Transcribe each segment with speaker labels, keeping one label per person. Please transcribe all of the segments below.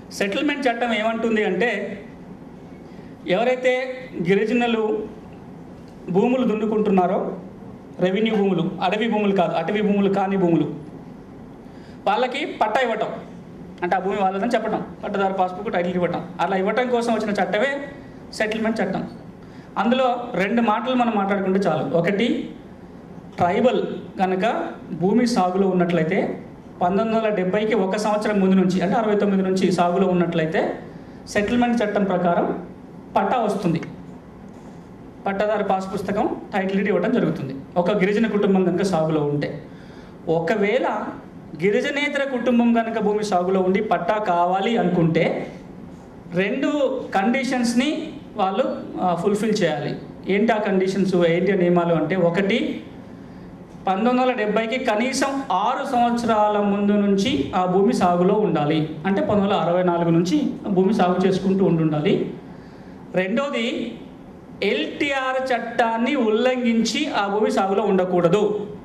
Speaker 1: Settlement చట్టం ఏమంటుంది అంటే ఎవరైతే గిరిజనులు భూములు దున్నుకుంటున్నారో రెవెన్యూ భూములు అడవి భూములు కాదు అటవీ భూములు కాని భూములు వాళ్ళకి పట్టా ఇవ్వటం అంటే ఆ భూమి వాళ్ళదని చెప్పటం పట్టదారు పాస్బుక్ టైటిల్ ఇవ్వటం అలా ఇవ్వటం కోసం వచ్చిన చట్టమే సెటిల్మెంట్ చట్టం అందులో రెండు మాటలు మనం మాట్లాడుకుంటే చాలు ఒకటి ట్రైబల్ కనుక భూమి సాగులో ఉన్నట్లయితే పంతొమ్మిది వందల డెబ్బైకి ఒక సంవత్సరం ముందు నుంచి అంటే అరవై తొమ్మిది నుంచి సాగులో ఉన్నట్లయితే సెటిల్మెంట్ చట్టం ప్రకారం పట్టా వస్తుంది పట్టాదారు పాస్ పుస్తకం టైటిల్ డీడ్ ఇవ్వడం జరుగుతుంది ఒక గిరిజన కుటుంబం కనుక సాగులో ఉంటే ఒకవేళ గిరిజనేతర కుటుంబం కనుక భూమి సాగులో ఉండి పట్టా కావాలి అనుకుంటే రెండు కండిషన్స్ని వాళ్ళు ఫుల్ఫిల్ చేయాలి ఏంటి ఆ కండిషన్స్ ఏంటి ఆ నియమాలు అంటే ఒకటి పంతొమ్మిది వందల డెబ్బైకి కనీసం ఆరు సంవత్సరాల ముందు నుంచి ఆ భూమి సాగులో ఉండాలి అంటే పంతొమ్మిది వందల అరవై నాలుగు నుంచి ఆ భూమి సాగు చేసుకుంటూ ఉండాలి రెండోది ఎల్టీఆర్ చట్టాన్ని ఉల్లంఘించి ఆ భూమి సాగులో ఉండకూడదు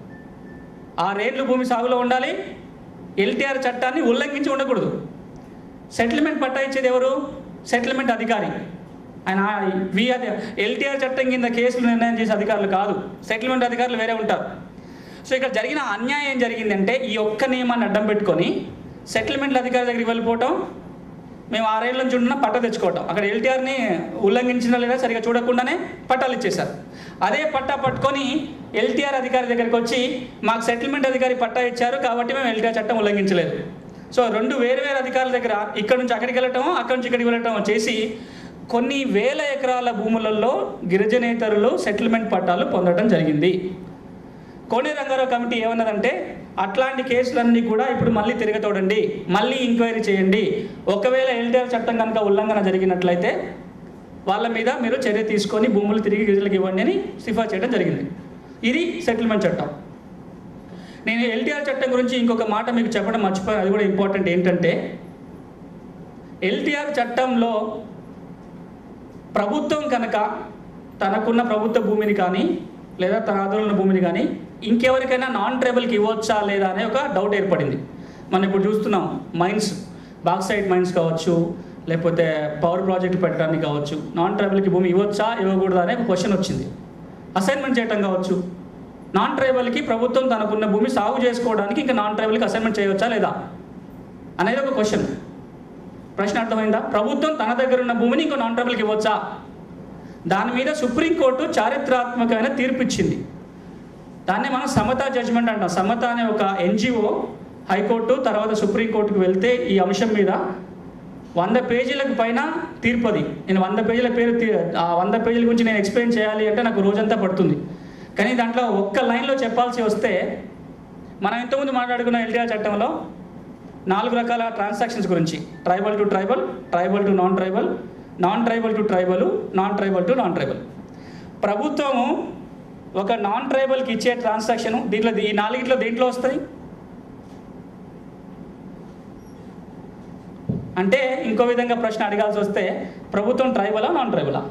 Speaker 1: ఆరేళ్ళు భూమి సాగులో ఉండాలి ఎల్టీఆర్ చట్టాన్ని ఉల్లంఘించి ఉండకూడదు సెటిల్మెంట్ పట్టా ఇచ్చేది ఎవరు సెటిల్మెంట్ అధికారి ఆయన వి అది ఎల్టీఆర్ చట్టం కింద కేసులు నిర్ణయం చేసే అధికారులు కాదు సెటిల్మెంట్ అధికారులు వేరే ఉంటారు సో ఇక్కడ జరిగిన అన్యాయం ఏం జరిగిందంటే ఈ ఒక్క నియమాన్ని అడ్డం పెట్టుకొని సెటిల్మెంట్ అధికారి దగ్గరికి వెళ్ళిపోవటం మేము ఆరేళ్ళ నుంచి ఉన్న పట్ట తెచ్చుకోవటం అక్కడ ఎల్టీఆర్ని ఉల్లంఘించిన లేదా సరిగా చూడకుండానే పట్టాలు ఇచ్చేశారు అదే పట్టా పట్టుకొని ఎల్టీఆర్ అధికారి దగ్గరికి వచ్చి మాకు సెటిల్మెంట్ అధికారి పట్టా ఇచ్చారు కాబట్టి మేము ఎల్టీఆర్ చట్టం ఉల్లంఘించలేదు సో రెండు వేరు వేరు అధికారుల దగ్గర ఇక్కడ నుంచి అక్కడికి వెళ్ళటం అక్కడి నుంచి ఇక్కడికి వెళ్ళటం చేసి కొన్ని వేల ఎకరాల భూములలో గిరిజనేతరులు సెటిల్మెంట్ పట్టాలు పొందడం జరిగింది కోనే రంగారావు కమిటీ ఏమన్నదంటే అట్లాంటి కేసులన్నీ కూడా ఇప్పుడు మళ్ళీ తిరగతోడండి మళ్ళీ ఎంక్వైరీ చేయండి ఒకవేళ ఎల్టీఆర్ చట్టం కనుక ఉల్లంఘన జరిగినట్లయితే వాళ్ళ మీద మీరు చర్య తీసుకొని భూములు తిరిగి గిరిజలకు ఇవ్వండి అని సిఫార్సు చేయడం జరిగింది ఇది సెటిల్మెంట్ చట్టం నేను ఎల్టీఆర్ చట్టం గురించి ఇంకొక మాట మీకు చెప్పడం మర్చిపోయాను అది కూడా ఇంపార్టెంట్ ఏంటంటే ఎల్టీఆర్ చట్టంలో ప్రభుత్వం కనుక తనకున్న ప్రభుత్వ భూమిని కానీ లేదా తన ఆధునుల భూమిని కానీ ఇంకెవరికైనా నాన్ ట్రైబల్కి ఇవ్వచ్చా లేదా అనే ఒక డౌట్ ఏర్పడింది మనం ఇప్పుడు చూస్తున్నాం మైన్స్ బాక్సైడ్ మైన్స్ కావచ్చు లేకపోతే పవర్ ప్రాజెక్ట్ పెట్టడానికి కావచ్చు నాన్ ట్రైబల్కి భూమి ఇవ్వచ్చా ఇవ్వకూడదా అనే ఒక క్వశ్చన్ వచ్చింది అసైన్మెంట్ చేయటం కావచ్చు నాన్ ట్రైబల్కి ప్రభుత్వం తనకున్న భూమి సాగు చేసుకోవడానికి ఇంకా నాన్ ట్రైబల్కి అసైన్మెంట్ చేయవచ్చా లేదా అనేది ఒక క్వశ్చన్ ప్రశ్న అర్థమైందా ప్రభుత్వం తన దగ్గర ఉన్న భూమిని ఇంకో నాన్ ట్రైబల్కి ఇవ్వచ్చా దాని మీద సుప్రీంకోర్టు చారిత్రాత్మకమైన తీర్పు ఇచ్చింది దాన్ని మనం సమతా జడ్జిమెంట్ అంటాం సమత అనే ఒక ఎన్జిఓ హైకోర్టు తర్వాత సుప్రీంకోర్టుకు వెళ్తే ఈ అంశం మీద వంద పేజీలకు పైన తీర్పు అది నేను వంద పేజీల పేరు తీ- ఆ వంద పేజీల గురించి నేను ఎక్స్ప్లెయిన్ చేయాలి అంటే నాకు రోజంతా పడుతుంది కానీ దాంట్లో ఒక్క లైన్లో చెప్పాల్సి వస్తే మనం ఇంతకుముందు మాట్లాడుకున్న ఎల్టీఆర్ చట్టంలో నాలుగు రకాల ట్రాన్సాక్షన్స్ గురించి tribal to tribal tribal to non tribal non tribal to tribal non tribal to non tribal ప్రభుత్వము ఒక నాన్ ట్రైబల్కి ఇచ్చే ట్రాన్సాక్షన్ దీంట్లో ఈ నాలుగిట్లో దేంట్లో వస్తుంది అంటే ఇంకో విధంగా ప్రశ్న అడగాల్సి వస్తే ప్రభుత్వం ట్రైబలా నాన్ ట్రైబలా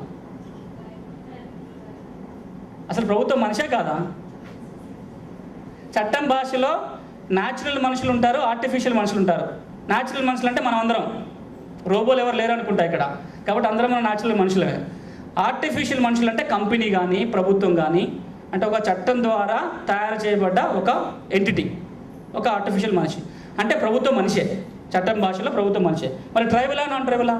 Speaker 1: అసలు ప్రభుత్వం మనిషే కాదా చట్టం భాషలో న్యాచురల్ మనుషులు ఉంటారు ఆర్టిఫిషియల్ మనుషులు ఉంటారు న్యాచురల్ మనుషులు అంటే మనం అందరం రోబోలు ఎవరు లేరు అనుకుంటా ఇక్కడ కాబట్టి అందరం మనం న్యాచురల్ మనుషులమే ఆర్టిఫిషియల్ మనుషులు అంటే కంపెనీ కానీ ప్రభుత్వం కానీ అంటే ఒక చట్టం ద్వారా తయారు చేయబడ్డ ఒక ఎంటిటీ ఒక ఆర్టిఫిషియల్ మనిషి అంటే ప్రభుత్వం మనిషే చట్టం భాషలో ప్రభుత్వం మనిషే మరి ట్రైబలా నాన్ ట్రైబలా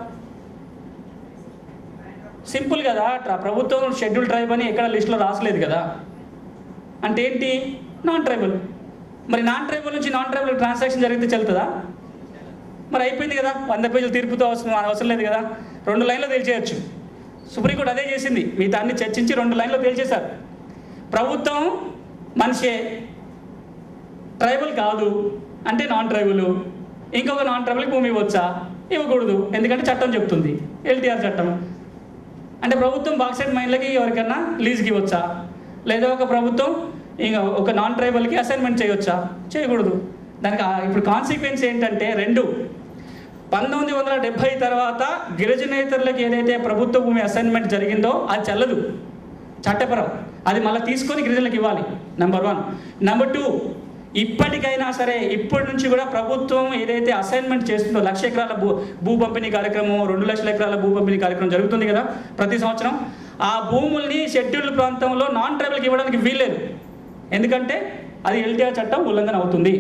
Speaker 1: సింపుల్ కదా ట్ర- ప్రభుత్వం షెడ్యూల్ ట్రైబ్ అని ఎక్కడ లిస్టులో రాసలేదు కదా అంటే ఏంటి నాన్ ట్రైబల్ మరి నాన్ ట్రైబల్ నుంచి నాన్ ట్రైబల్ ట్రాన్సాక్షన్ జరిగితే చెల్తుందా మరి అయిపోయింది కదా వంద పేజీలు తీర్పుతో అవసరం అవసరం లేదు కదా రెండు లైన్లో తేల్చేయచ్చు సుప్రీంకోర్టు అదే చేసింది మిగతా అన్ని చర్చించి రెండు లైన్లో తేల్చేశారు ప్రభుత్వం మనిషే ట్రైబల్ కాదు అంటే నాన్ ట్రైబల్ ఇంకొక నాన్ ట్రైబల్కి భూమి ఇవ్వచ్చా ఇవ్వకూడదు ఎందుకంటే చట్టం చెప్తుంది ఎల్టీఆర్ చట్టం అంటే ప్రభుత్వం బాక్సైడ్ మైన్లకి ఎవరికైనా లీజ్కి ఇవ్వచ్చా లేదా ఒక ప్రభుత్వం ఇంకా ఒక నాన్ ట్రైబల్కి అసైన్మెంట్ చేయవచ్చా చేయకూడదు దానికి ఆ- ఇప్పుడు కాన్సిక్వెన్స్ ఏంటంటే రెండు పంతొమ్మిది వందల డెబ్భై తర్వాత గిరిజనేతరులకు ఏదైతే ప్రభుత్వ భూమి అసైన్మెంట్ జరిగిందో అది చెల్లదు చట్టపరం అది మళ్ళీ తీసుకొని గిరిజనులకు ఇవ్వాలి నెంబర్ వన్ నెంబర్ టూ ఇప్పటికైనా సరే ఇప్పటి నుంచి కూడా ప్రభుత్వం ఏదైతే అసైన్మెంట్ చేస్తుందో లక్ష ఎకరాల భూ భూ పంపిణీ కార్యక్రమం రెండు లక్షల ఎకరాల భూ పంపిణీ కార్యక్రమం జరుగుతుంది కదా ప్రతి సంవత్సరం ఆ భూముల్ని షెడ్యూల్డ్ ప్రాంతంలో నాన్ ట్రైబల్కి ఇవ్వడానికి వీల్లేదు ఎందుకంటే అది ఎల్టీఆర్ చట్టం ఉల్లంఘన అవుతుంది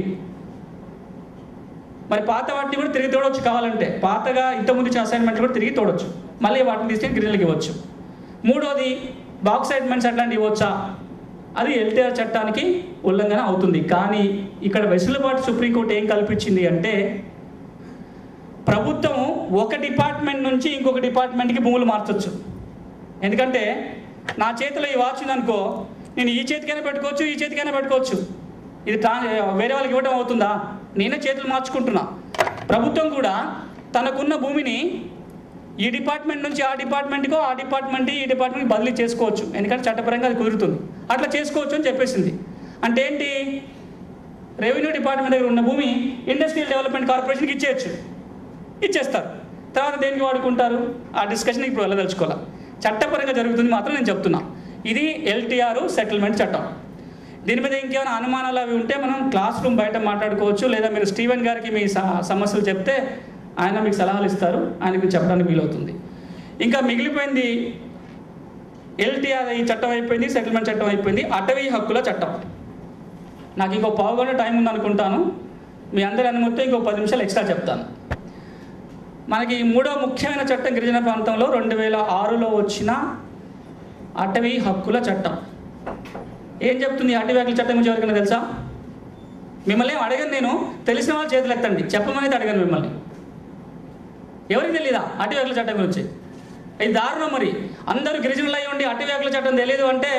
Speaker 1: మరి పాత వాటిని కూడా తిరిగి తోడవచ్చు కావాలంటే పాతగా ఇంతకుముందు ఇచ్చిన అసైన్మెంట్ కూడా తిరిగి తోడవచ్చు మళ్ళీ వాటిని తీసుకెళ్ళి గిరిజనులకు ఇవ్వచ్చు మూడోది బాక్స్ సైడ్మెంట్స్ అట్లాంటివి ఇవ్వచ్చా అది ఎల్టీఆర్ చట్టానికి ఉల్లంఘన అవుతుంది కానీ ఇక్కడ వెసులుబాటు సుప్రీంకోర్టు ఏం కల్పించింది అంటే ప్రభుత్వం ఒక డిపార్ట్మెంట్ నుంచి ఇంకొక డిపార్ట్మెంట్కి భూములు మార్చొచ్చు ఎందుకంటే నా చేతిలో ఈ వాచ్ ఉందనుకో నేను ఈ చేతికైనా పెట్టుకోవచ్చు ఈ చేతికైనా పెట్టుకోవచ్చు ఇది ట్రా వేరే వాళ్ళకి ఇవ్వడం అవుతుందా నేనే చేతులు మార్చుకుంటున్నా ప్రభుత్వం కూడా తనకున్న భూమిని ఈ డిపార్ట్మెంట్ నుంచి ఆ డిపార్ట్మెంట్కో ఆ డిపార్ట్మెంట్ ఈ డిపార్ట్మెంట్కి బదిలీ చేసుకోవచ్చు ఎందుకంటే చట్టపరంగా అది కుదురుతుంది అట్లా చేసుకోవచ్చు అని చెప్పేసింది అంటే ఏంటి రెవెన్యూ డిపార్ట్మెంట్ దగ్గర ఉన్న భూమి ఇండస్ట్రియల్ డెవలప్మెంట్ కార్పొరేషన్కి ఇచ్చేయచ్చు ఇచ్చేస్తారు తర్వాత దేనికి వాడుకుంటారు ఆ డిస్కషన్ ఇప్పుడు వెళ్ళదలుచుకోవాలి చట్టపరంగా జరుగుతుంది మాత్రం నేను చెప్తున్నా ఇది ఎల్టీఆర్ సెటిల్మెంట్ చట్టం దీని మీద ఇంకేమైనా అనుమానాలు అవి ఉంటే మనం క్లాస్ రూమ్ బయట మాట్లాడుకోవచ్చు లేదా మీరు స్టీవెన్ గారికి మీ స- సమస్యలు చెప్తే ఆయన మీకు సలహాలు ఇస్తారు ఆయనకు చెప్పడానికి వీలవుతుంది ఇంకా మిగిలిపోయింది ఎల్టీఆర్ ఈ చట్టం అయిపోయింది సెటిల్మెంట్ చట్టం అయిపోయింది అటవీ హక్కుల చట్టం నాకు ఇంకో పావు గంట టైం ఉందనుకుంటాను మీ అందరి అనుమతితో ఇంకో పది నిమిషాలు ఎక్స్ట్రా చెప్తాను మనకి ఈ మూడో ముఖ్యమైన చట్టం గిరిజన ప్రాంతంలో రెండు వేల ఆరులో వచ్చిన అటవీ హక్కుల చట్టం ఏం చెప్తుంది ఈ అటవీ హక్కుల చట్టం గురించి ఎవరికైనా తెలుసా మిమ్మల్ని ఏం అడగను నేను తెలిసిన వాళ్ళు చేతులు ఎత్తండి చెప్పమనేది అడగను మిమ్మల్ని ఎవరికి తెలీదా అటవీ హక్కుల చట్టం గురించి ఇది దారుణం మరి అందరూ గిరిజనులు అయి ఉండి అటవీ హక్కుల చట్టం తెలియదు అంటే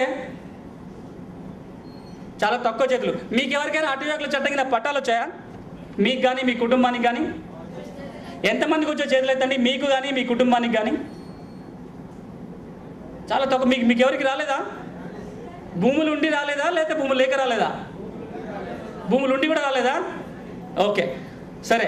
Speaker 1: చాలా తక్కువ చేతులు మీకు ఎవరికైనా అటవీ హక్కుల చట్టం కింద పట్టాలు వచ్చాయా మీకు కానీ మీ కుటుంబానికి కానీ ఎంతమందికి వచ్చే చేతులు ఎత్తండి మీకు కానీ మీ కుటుంబానికి కానీ చాలా తక్కువ మీకు మీకు ఎవరికి రాలేదా భూములు ఉండి రాలేదా లేకపోతే భూములు లేక రాలేదా భూములు ఉండి కూడా రాలేదా ఓకే సరే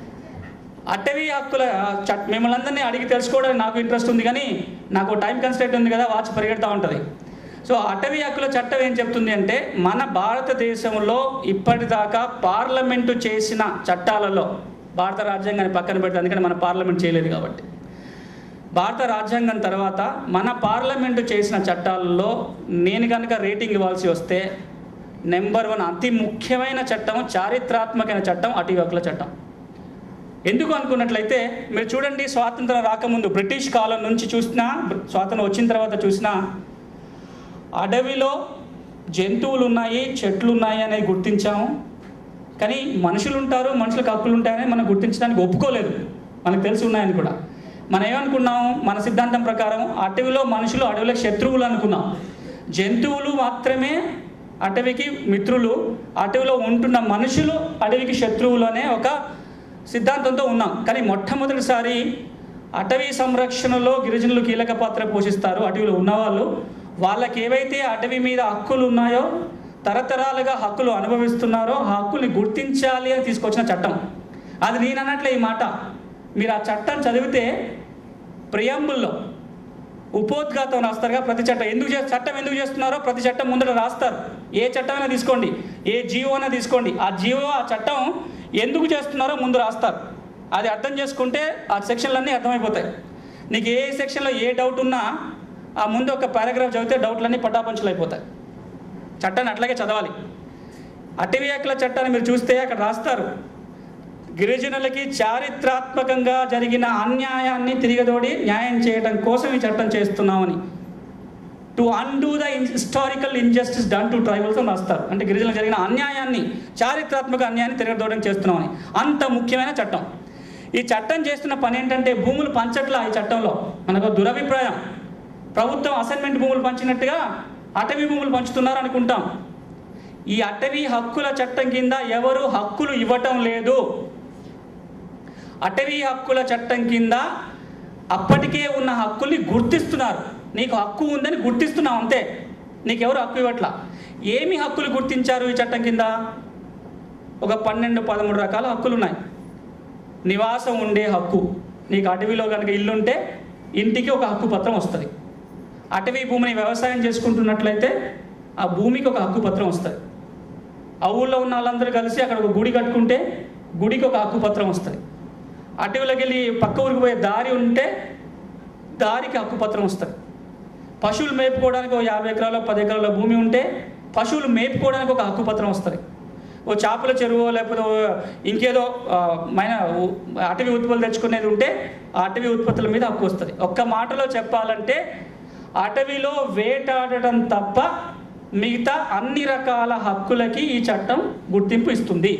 Speaker 1: అటవీ హక్కుల చట్ మిమ్మల్ని అందరినీ అడిగి తెలుసుకోవడానికి నాకు ఇంట్రెస్ట్ ఉంది కానీ నాకు టైం కన్స్ట్రెంట్ ఉంది కదా వాచ్ పరిగెడతా ఉంటుంది సో అటవీ హక్కుల చట్టం ఏం చెప్తుంది అంటే మన భారతదేశంలో ఇప్పటిదాకా పార్లమెంటు చేసిన చట్టాలలో భారత రాజ్యాంగాన్ని పక్కన పెడితే అందుకని మన పార్లమెంట్ చేయలేదు కాబట్టి భారత రాజ్యాంగం తర్వాత మన పార్లమెంటు చేసిన చట్టాలలో నేను కనుక రేటింగ్ ఇవ్వాల్సి వస్తే నెంబర్ వన్ అతి ముఖ్యమైన చట్టం చారిత్రాత్మకమైన చట్టం అటవీ హక్కుల చట్టం ఎందుకు అనుకున్నట్లయితే మీరు చూడండి స్వాతంత్రం రాకముందు బ్రిటిష్ కాలం నుంచి చూసినా స్వాతంత్రం వచ్చిన తర్వాత చూసినా అడవిలో జంతువులు ఉన్నాయి చెట్లు ఉన్నాయి అనేది గుర్తించాము కానీ మనుషులు ఉంటారు మనుషులకు హక్కులు ఉంటాయని మనం గుర్తించడానికి ఒప్పుకోలేదు మనకు తెలిసి ఉన్నాయని కూడా మనం ఏమనుకున్నాం మన సిద్ధాంతం ప్రకారం అటవిలో మనుషులు అడవిలో శత్రువులు అనుకున్నాం జంతువులు మాత్రమే అటవికి మిత్రులు అటవిలో ఉంటున్న మనుషులు అడవికి శత్రువులు అనే ఒక సిద్ధాంతంతో ఉన్నాం కానీ మొట్టమొదటిసారి అటవీ సంరక్షణలో గిరిజనులు కీలక పాత్ర పోషిస్తారు అటవీలో ఉన్నవాళ్ళు వాళ్ళకి ఏవైతే అటవీ మీద హక్కులు ఉన్నాయో తరతరాలుగా హక్కులు అనుభవిస్తున్నారో ఆ హక్కుల్ని గుర్తించాలి అని తీసుకొచ్చిన చట్టం అది నేను అన్నట్లే ఈ మాట మీరు ఆ చట్టం చదివితే ప్రియంబుల్లో ఉపోద్ఘాతం రాస్తారుగా ప్రతి చట్టం ఎందుకు చే చట్టం ఎందుకు చేస్తున్నారో ప్రతి చట్టం ముందర రాస్తారు ఏ చట్టమైనా తీసుకోండి ఏ జీవో అయినా తీసుకోండి ఆ జీవో ఆ చట్టం ఎందుకు చేస్తున్నారో ముందు రాస్తారు అది అర్థం చేసుకుంటే ఆ సెక్షన్లన్నీ అర్థమైపోతాయి నీకు ఏ సెక్షన్లో ఏ డౌట్ ఉన్నా ఆ ముందు ఒక పారాగ్రాఫ్ చదివితే డౌట్లన్నీ పటాపంచులు అయిపోతాయి చట్టాన్ని అట్లాగే చదవాలి అటవీ హక్కుల చట్టాన్ని మీరు చూస్తే అక్కడ రాస్తారు గిరిజనులకి చారిత్రాత్మకంగా జరిగిన అన్యాయాన్ని తిరిగదోడి న్యాయం చేయడం కోసం ఈ చట్టం చేస్తున్నామని to undo the historical injustice done to tribals అని రాస్తారు అంటే గిరిజనులకు జరిగిన అన్యాయాన్ని చారిత్రాత్మక అన్యాయాన్ని తిరగదోడడం చేస్తున్నామని అంత ముఖ్యమైన చట్టం ఈ చట్టం చేస్తున్న పని ఏంటంటే భూములు పంచట్ల ఈ చట్టంలో మనకు ఒక దురభిప్రాయం ప్రభుత్వం అసైన్మెంట్ భూములు పంచినట్టుగా అటవీ భూములు పంచుతున్నారు అనుకుంటాం ఈ అటవీ హక్కుల చట్టం కింద ఎవరు హక్కులు ఇవ్వటం లేదు అటవీ హక్కుల చట్టం కింద అప్పటికే ఉన్న హక్కుల్ని గుర్తిస్తున్నారు నీకు హక్కు ఉందని గుర్తిస్తున్నాం అంతే నీకెవరు హక్కు ఇవ్వట్లా ఏమి హక్కులు గుర్తించారు ఈ చట్టం కింద ఒక పన్నెండు పదమూడు రకాల హక్కులు ఉన్నాయి నివాసం ఉండే హక్కు నీకు అటవీలో కనుక ఇల్లు ఉంటే ఇంటికి ఒక హక్కు పత్రం వస్తుంది అటవీ భూమిని వ్యవసాయం చేసుకుంటున్నట్లయితే ఆ భూమికి ఒక హక్కు పత్రం వస్తుంది ఆ ఊళ్ళో ఉన్న వాళ్ళందరూ కలిసి అక్కడ ఒక గుడి కట్టుకుంటే గుడికి ఒక హక్కుపత్రం వస్తుంది అటవీలోకి వెళ్ళి పక్క ఊరికి పోయే దారి ఉంటే దారికి హక్కుపత్రం వస్తుంది పశువులు మేపుకోవడానికి ఒక యాభై ఎకరాల పది ఎకరాల భూమి ఉంటే పశువులు మేపుకోవడానికి ఒక హక్కుపత్రం వస్తుంది ఓ చేపల చెరువు లేకపోతే ఓ ఇంకేదో ఆ, మైన ఉ- అటవీ ఉత్పత్తులు తెచ్చుకునేది ఉంటే ఆ అటవీ ఉత్పత్తుల మీద హక్కు వస్తుంది ఒక్క మాటలో చెప్పాలంటే అటవీలో వేటాడటం తప్ప మిగతా అన్ని రకాల హక్కులకి ఈ చట్టం గుర్తింపు ఇస్తుంది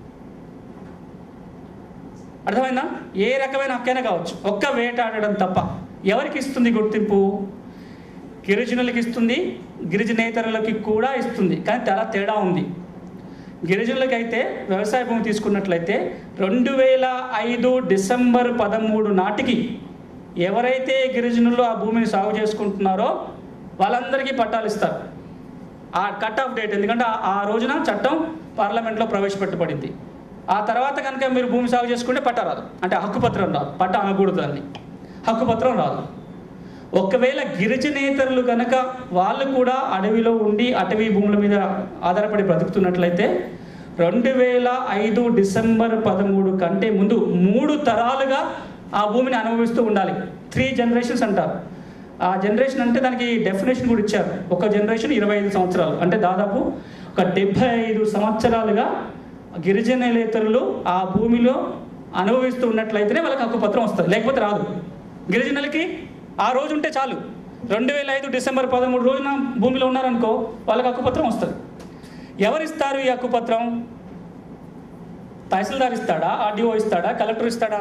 Speaker 1: అర్థమైందా ఏ రకమైన హక్కైనా కావచ్చు ఒక్క వేటాడడం తప్ప ఎవరికి ఇస్తుంది గుర్తింపు గిరిజనులకి ఇస్తుంది గిరిజనేతరులకి కూడా ఇస్తుంది కానీ చాలా తేడా ఉంది గిరిజనులకైతే వ్యవసాయ భూమి తీసుకున్నట్లయితే రెండు వేల ఐదు డిసెంబర్ పదమూడు నాటికి ఎవరైతే గిరిజనులు ఆ భూమిని సాగు చేసుకుంటున్నారో వాళ్ళందరికీ పట్టాలు ఇస్తారు ఆ కట్ ఆఫ్ డేట్ ఎందుకంటే ఆ- ఆ రోజున చట్టం పార్లమెంట్లో ప్రవేశపెట్టబడింది ఆ తర్వాత కనుక మీరు భూమి సాగు చేసుకుంటే పట్టా రాదు అంటే హక్కుపత్రం రాదు పట్ట అనకూడదు దాన్ని హక్కుపత్రం రాదు ఒకవేళ గిరిజనేతరులు కనుక వాళ్ళు కూడా అడవిలో ఉండి అటవీ భూముల మీద ఆధారపడి బ్రతుకుతున్నట్లయితే రెండు వేల ఐదు డిసెంబర్ పదమూడు కంటే ముందు మూడు తరాలుగా ఆ భూమిని అనుభవిస్తూ ఉండాలి త్రీ జనరేషన్స్ అంటారు ఆ జనరేషన్ అంటే దానికి డెఫినేషన్ కూడా ఇచ్చారు ఒక జనరేషన్ ఇరవై ఐదు సంవత్సరాలు అంటే దాదాపు ఒక డెబ్భై ఐదు సంవత్సరాలుగా గిరిజనేతరులు ఆ భూమిలో అనుభవిస్తూ ఉన్నట్లయితేనే వాళ్ళకి హక్కుపత్రం వస్తుంది లేకపోతే రాదు గిరిజనులకి ఆ రోజు ఉంటే చాలు రెండు వేల ఐదు డిసెంబర్ పదమూడు రోజున భూమిలో ఉన్నారనుకో వాళ్ళకి హక్కుపత్రం వస్తుంది ఎవరిస్తారు ఈ హక్కుపత్రం తహసీల్దార్ ఇస్తాడా ఆర్డీఓ ఇస్తాడా కలెక్టర్ ఇస్తాడా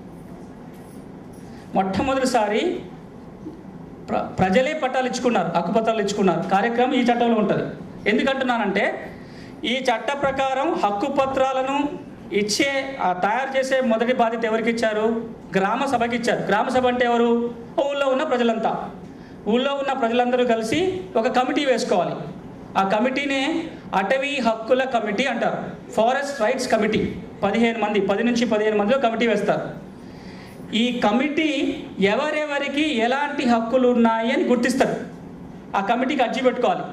Speaker 1: మొట్టమొదటిసారి ప్ర ప్రజలే పట్టాలు ఇచ్చుకున్నారు హక్కుపత్రాలు ఇచ్చుకున్నారు కార్యక్రమం ఈ చట్టంలో ఉంటుంది ఎందుకంటున్నానంటే ఈ చట్ట ప్రకారం హక్కుపత్రాలను ఇచ్చే ఆ తయారు చేసే మొదటి బాధ్యత ఎవరికి ఇచ్చారు గ్రామ సభకి ఇచ్చారు గ్రామ సభ అంటే ఎవరు ఊళ్ళో ఉన్న ప్రజలంతా ఊళ్ళో ఉన్న ప్రజలందరూ కలిసి ఒక కమిటీ వేసుకోవాలి ఆ కమిటీనే అటవీ హక్కుల కమిటీ అంటారు ఫారెస్ట్ రైట్స్ కమిటీ పదిహేను మంది పది నుంచి పదిహేను మందిలో కమిటీ వేస్తారు ఈ కమిటీ ఎవరెవరికి ఎలాంటి హక్కులు ఉన్నాయి అని గుర్తిస్తారు ఆ కమిటీకి అర్జీ పెట్టుకోవాలి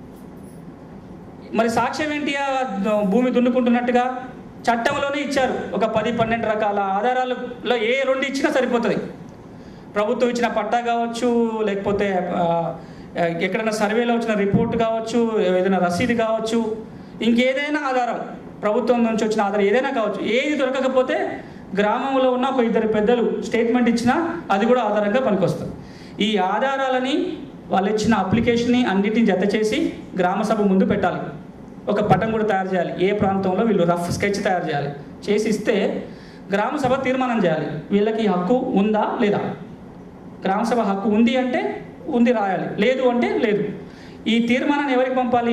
Speaker 1: మరి సాక్ష్యం ఏంటి ఆ భూమి దున్నుకుంటున్నట్టుగా చట్టంలోనే ఇచ్చారు ఒక పది పన్నెండు రకాల ఆధారాలలో ఏ రెండు ఇచ్చినా సరిపోతుంది ప్రభుత్వం ఇచ్చిన పట్టా కావచ్చు లేకపోతే ఆ, ఎక్కడైనా సర్వేలో వచ్చిన రిపోర్ట్ కావచ్చు ఏదైనా రసీదు కావచ్చు ఇంకేదైనా ఆధారం ప్రభుత్వం నుంచి వచ్చిన ఆధారం ఏదైనా కావచ్చు ఏది దొరకకపోతే గ్రామంలో ఉన్న ఒక ఇద్దరు పెద్దలు స్టేట్మెంట్ ఇచ్చినా అది కూడా ఆధారంగా పనికొస్తుంది ఈ ఆధారాలని వాళ్ళు ఇచ్చిన అప్లికేషన్ని అన్నిటిని జత చేసి గ్రామ సభ ముందు పెట్టాలి ఒక పటం కూడా తయారు చేయాలి ఏ ప్రాంతంలో వీళ్ళు రఫ్ స్కెచ్ తయారు చేయాలి చేసి ఇస్తే గ్రామ సభ తీర్మానం చేయాలి వీళ్ళకి ఈ హక్కు ఉందా లేదా గ్రామ సభ హక్కు ఉంది అంటే ఉంది రాయాలి లేదు అంటే లేదు ఈ తీర్మానాన్ని ఎవరికి పంపాలి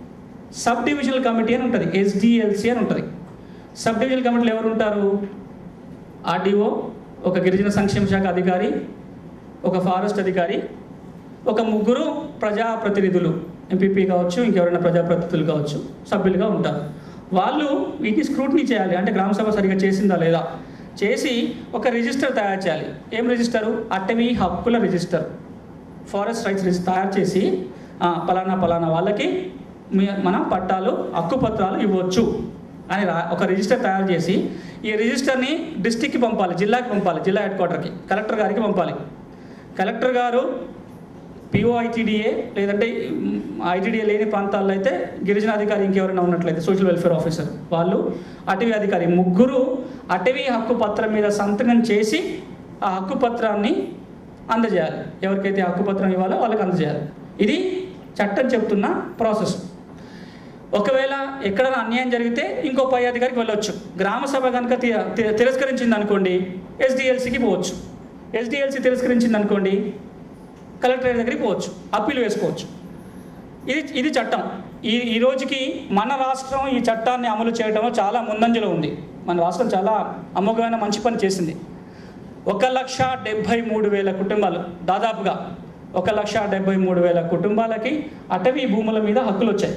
Speaker 1: సబ్ డివిజనల్ కమిటీ అని ఉంటుంది ఎస్డిఎల్సి అని ఉంటుంది సబ్ డివిజనల్ కమిటీలో ఎవరు ఉంటారు ఆర్డీఓ ఒక గిరిజన సంక్షేమ శాఖ అధికారి ఒక ఫారెస్ట్ అధికారి ఒక ముగ్గురు ప్రజాప్రతినిధులు ఎంపీపీ కావచ్చు ఇంకెవరైనా ప్రజాప్రతినిధులు కావచ్చు సభ్యులుగా ఉంటారు వాళ్ళు వీటిని స్క్రూటినీ చేయాలి అంటే గ్రామ సభ సరిగా చేసిందా లేదా చేసి ఒక రిజిస్టర్ తయారు చేయాలి ఏం రిజిస్టరు అటవీ హక్కుల రిజిస్టర్ ఫారెస్ట్ రైట్స్ రిజిస్టర్ తయారు చేసి ఆ, పలానా పలానా వాళ్ళకి మీ- మనం పట్టాలు హక్కుపత్రాలు ఇవ్వచ్చు అని రా ఒక రిజిస్టర్ తయారు చేసి ఈ రిజిస్టర్ని డిస్టిక్కి పంపాలి జిల్లాకి పంపాలి జిల్లా హెడ్ క్వార్టర్కి కలెక్టర్ గారికి పంపాలి కలెక్టర్ గారు పిఓఐటీడీఏ లేదంటే ఐటీడీఏ లేని ప్రాంతాల్లో అయితే గిరిజన అధికారి ఇంకెవరైనా ఉన్నట్లయితే సోషల్ వెల్ఫేర్ ఆఫీసర్ వాళ్ళు అటవీ అధికారి ముగ్గురు అటవీ హక్కు పత్రం మీద సంతకం చేసి ఆ హక్కు పత్రాన్ని అందజేయాలి ఎవరికైతే హక్కు పత్రం ఇవ్వాలో వాళ్ళకి అందజేయాలి ఇది చట్టం చెప్తున్న ప్రాసెస్ ఒకవేళ ఎక్కడైనా అన్యాయం జరిగితే ఇంకో పై అధికారికి వెళ్ళొచ్చు గ్రామ సభ కనుక తి- తి- తిరస్కరించింది అనుకోండి ఎస్డిఎల్సికి పోవచ్చు ఎస్డిఎల్సి తిరస్కరించింది అనుకోండి కలెక్టరేట్ దగ్గరికి పోవచ్చు అప్పీల్ వేసుకోవచ్చు ఇది ఇది చట్టం ఈ ఈ రోజుకి మన రాష్ట్రం ఈ చట్టాన్ని అమలు చేయడంలో చాలా ముందంజలో ఉంది మన రాష్ట్రం చాలా అమోఘమైన మంచి పని చేసింది ఒక లక్ష డెబ్భై మూడు వేల కుటుంబాలు దాదాపుగా ఒక లక్ష డెబ్భై మూడు వేల కుటుంబాలకి అటవీ భూముల మీద హక్కులు వచ్చాయి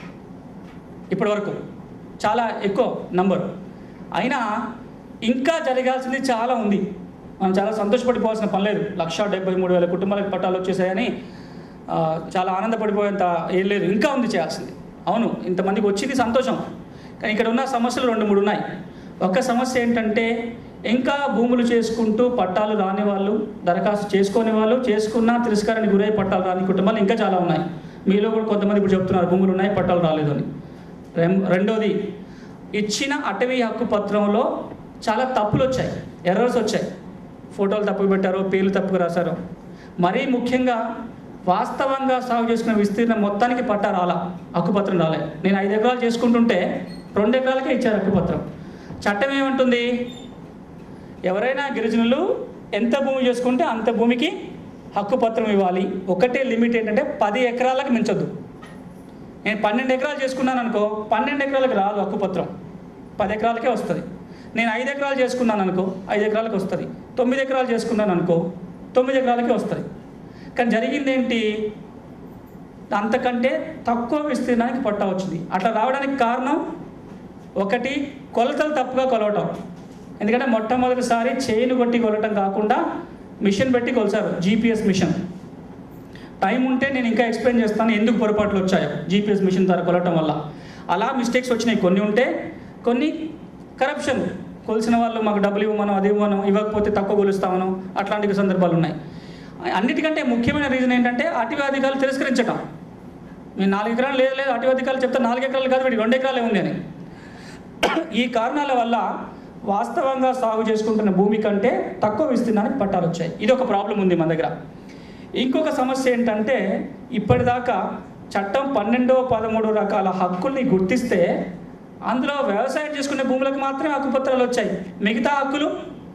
Speaker 1: ఇప్పటి వరకు చాలా ఎక్కువ నంబర్ అయినా ఇంకా జరగాల్సింది చాలా ఉంది మనం చాలా సంతోషపడిపోవాల్సిన పని లేదు లక్ష డెబ్బై మూడు వేల కుటుంబాలకు పట్టాలు వచ్చేసాయని ఆ, చాలా ఆనందపడిపోయేంత ఏం లేదు ఇంకా ఉంది చేయాల్సింది అవును ఇంతమందికి వచ్చింది సంతోషం కానీ ఇక్కడ ఉన్న సమస్యలు రెండు మూడు ఉన్నాయి ఒక సమస్య ఏంటంటే ఇంకా భూములు చేసుకుంటూ పట్టాలు రాని వాళ్ళు దరఖాస్తు చేసుకునే వాళ్ళు చేసుకున్నా తిరస్కారానికి గురై పట్టాలు రాని కుటుంబాలు ఇంకా చాలా ఉన్నాయి మీలో కూడా కొంతమంది ఇప్పుడు చెప్తున్నారు భూములు ఉన్నాయి పట్టాలు రాలేదు అని రెం- రెండోది ఇచ్చిన అటవీ హక్కు పత్రంలో చాలా తప్పులు వచ్చాయి ఎర్రర్స్ వచ్చాయి ఫోటోలు తప్పు పెట్టారు పేర్లు తప్పుగా రాశారు మరీ ముఖ్యంగా వాస్తవంగా సాగు చేసుకున్న విస్తీర్ణం మొత్తానికి పట్టా రాలా హక్కుపత్రం రాలే నేను ఐదు ఎకరాలు చేసుకుంటుంటే రెండు ఎకరాలకే ఇచ్చారు హక్కుపత్రం చట్టం ఏమంటుంది ఎవరైనా గిరిజనులు ఎంత భూమి చేసుకుంటే అంత భూమికి హక్కుపత్రం ఇవ్వాలి ఒకటే లిమిట్ ఏంటంటే పది ఎకరాలకు మించొద్దు నేను పన్నెండు ఎకరాలు చేసుకున్నాను అనుకో పన్నెండు ఎకరాలకు రాదు హక్కుపత్రం పది ఎకరాలకే వస్తుంది నేను ఐదు ఎకరాలు చేసుకున్నాను అనుకో ఐదు ఎకరాలకు వస్తుంది తొమ్మిది ఎకరాలు చేసుకున్నాను అనుకో తొమ్మిది ఎకరాలకే వస్తుంది కానీ జరిగింది ఏంటి అంతకంటే తక్కువ విస్తీర్ణానికి పట్టా వచ్చింది అట్లా రావడానికి కారణం ఒకటి కొలతలు తప్పుగా కొలవటం ఎందుకంటే మొట్టమొదటిసారి చేయిని కొట్టి కొలవటం కాకుండా మిషన్ పెట్టి కొలిచారు జీపీఎస్ మిషన్ టైం ఉంటే నేను ఇంకా ఎక్స్ప్లెయిన్ చేస్తాను ఎందుకు పొరపాట్లు వచ్చాయో జీపీఎస్ మిషన్ ద్వారా కొలవటం వల్ల అలా మిస్టేక్స్ వచ్చినాయి కొన్ని ఉంటే కొన్ని కరప్షన్ కొలిసిన వాళ్ళు మాకు డబ్బులు ఇవ్వమనం అది ఇవ్వమనం ఇవ్వకపోతే తక్కువ కొలుస్తామను అట్లాంటి సందర్భాలు ఉన్నాయి అన్నిటికంటే ముఖ్యమైన రీజన్ ఏంటంటే అటవీ అధికారులు తిరస్కరించటం నేను నాలుగు ఎకరాలు లేదు లేదు అటవీ అధికారులు చెప్తే నాలుగు ఎకరాలు కాదు వీడి రెండు ఎకరాలే ఉంది అని ఈ కారణాల వల్ల వాస్తవంగా సాగు చేసుకుంటున్న భూమి కంటే తక్కువ విస్తీర్ణానికి పట్టాలు వచ్చాయి ఇది ఒక ప్రాబ్లం ఉంది మన దగ్గర ఇంకొక సమస్య ఏంటంటే ఇప్పటిదాకా చట్టం పన్నెండో పదమూడో రకాల హక్కుల్ని గుర్తిస్తే అందులో వ్యవసాయం చేసుకునే భూములకు మాత్రమే హక్కుపత్రాలు వచ్చాయి మిగతా హక్కులు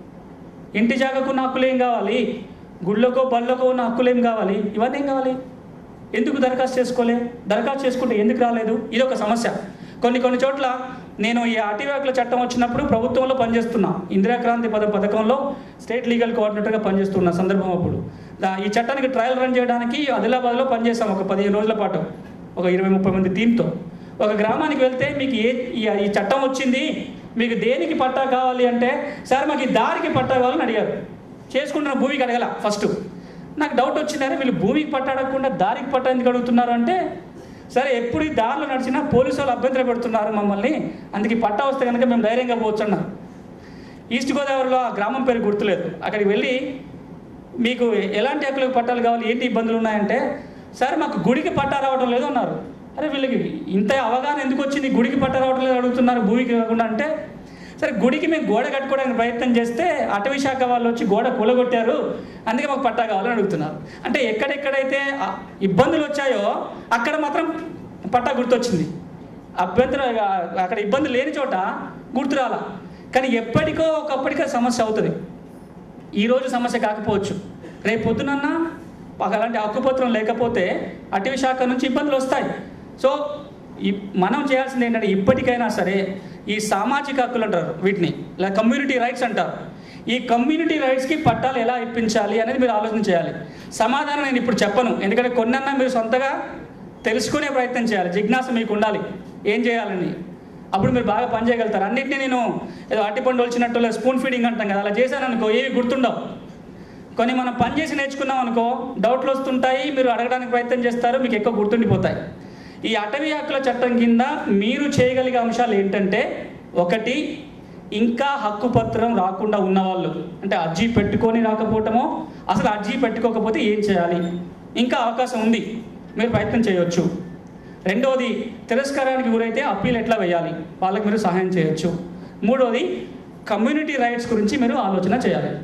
Speaker 1: ఇంటి జాగకు ఉన్న హక్కులు ఏం కావాలి గుళ్ళకో బళ్ళకో ఉన్న హక్కులు ఏం కావాలి ఇవన్నీ ఏం కావాలి ఎందుకు దరఖాస్తు చేసుకోలే దరఖాస్తు చేసుకుంటే ఎందుకు రాలేదు ఇది ఒక సమస్య కొన్ని కొన్ని చోట్ల నేను ఈ అటవీ చట్టం వచ్చినప్పుడు ప్రభుత్వంలో పనిచేస్తున్నా ఇందిరాక్రాంతి పద పథకంలో స్టేట్ లీగల్ కోఆర్డినేటర్గా పనిచేస్తున్న సందర్భం అప్పుడు దా- ఈ చట్టానికి ట్రయల్ రన్ చేయడానికి ఆదిలాబాద్లో పనిచేస్తాం ఒక పదిహేను రోజుల పాటు ఒక ఇరవై ముప్పై మంది టీంతో ఒక గ్రామానికి వెళ్తే మీకు ఏ ఈ ఈ చట్టం వచ్చింది మీకు దేనికి పట్టా కావాలి అంటే సార్ మాకు ఈ దారికి పట్టా కావాలని అడిగారు చేసుకుంటున్న భూమికి అడగల ఫస్ట్ నాకు డౌట్ వచ్చిందరే వీళ్ళు భూమికి పట్టా అడగకుండా దారికి పట్టా ఎందుకు అడుగుతున్నారు అంటే సరే ఎప్పుడు ఈ దారిలో నడిచినా పోలీసు వాళ్ళు అభ్యంతరం పెడుతున్నారు మమ్మల్ని అందుకే ఈ పట్టా వస్తే కనుక మేము ధైర్యంగా పోవచ్చు అన్నారు ఈస్ట్ గోదావరిలో ఆ గ్రామం పేరు గుర్తులేదు అక్కడికి వెళ్ళి మీకు ఎలాంటి హక్కులకు పట్టాలు కావాలి ఏంటి ఇబ్బందులు ఉన్నాయంటే సార్ మాకు గుడికి పట్టా రావడం లేదు అన్నారు అరే వీళ్ళకి ఇంత అవగాహన ఎందుకు వచ్చింది గుడికి పట్టా రావడం లేదు అడుగుతున్నారు భూమికి కాకుండా అంటే సరే గుడికి మేము గోడ కట్టుకోవడానికి ప్రయత్నం చేస్తే అటవీ శాఖ వాళ్ళు వచ్చి గోడ కూలగొట్టారు అందుకే మాకు పట్టా కావాలని అడుగుతున్నారు అంటే ఎక్కడెక్కడైతే ఆ ఇబ్బందులు వచ్చాయో అక్కడ మాత్రం పట్టా గుర్తొచ్చింది అభ్యంతరం అక్కడ ఇబ్బంది లేని చోట గుర్తు రాలా కానీ ఎప్పటికో ఒకప్పటికో సమస్య అవుతుంది ఈరోజు సమస్య కాకపోవచ్చు రేపు పొద్దునన్నా మాకు అలాంటి హక్కుపత్రం లేకపోతే అటవీ శాఖ నుంచి ఇబ్బందులు వస్తాయి సో ఈ మనం చేయాల్సింది ఏంటంటే ఇప్పటికైనా సరే ఈ సామాజిక హక్కులు అంటారు వీటిని ఇలా కమ్యూనిటీ రైట్స్ అంటారు ఈ కమ్యూనిటీ రైట్స్కి పట్టాలు ఎలా ఇప్పించాలి అనేది మీరు ఆలోచన చేయాలి సమాధానం నేను ఇప్పుడు చెప్పను ఎందుకంటే కొన్నన్నా మీరు సొంతగా తెలుసుకునే ప్రయత్నం చేయాలి జిజ్ఞాస మీకు ఉండాలి ఏం చేయాలని అప్పుడు మీరు బాగా పని చేయగలుగుతారు అన్నింటినీ నేను ఏదో అట్టిపండు వచ్చినట్టు లేదా స్పూన్ ఫీడింగ్ అంటాం కదా అలా చేశాను అనుకో ఏవి గుర్తుండవు కొన్ని మనం పని చేసి నేర్చుకున్నాం అనుకో డౌట్లు వస్తుంటాయి మీరు అడగడానికి ప్రయత్నం చేస్తారు మీకు ఎక్కువ గుర్తుండిపోతాయి ఈ అటవీ హక్కుల చట్టం కింద మీరు చేయగలిగే అంశాలు ఏంటంటే ఒకటి ఇంకా హక్కు పత్రం రాకుండా ఉన్నవాళ్ళు అంటే అర్జీ పెట్టుకొని రాకపోవటమో అసలు అర్జీ పెట్టుకోకపోతే ఏం చేయాలి ఇంకా అవకాశం ఉంది మీరు ప్రయత్నం చేయొచ్చు రెండవది తిరస్కారానికి గురైతే అప్పీల్ ఎట్లా వేయాలి వాళ్ళకి మీరు సహాయం చేయొచ్చు మూడవది కమ్యూనిటీ రైట్స్ గురించి మీరు ఆలోచన చేయాలి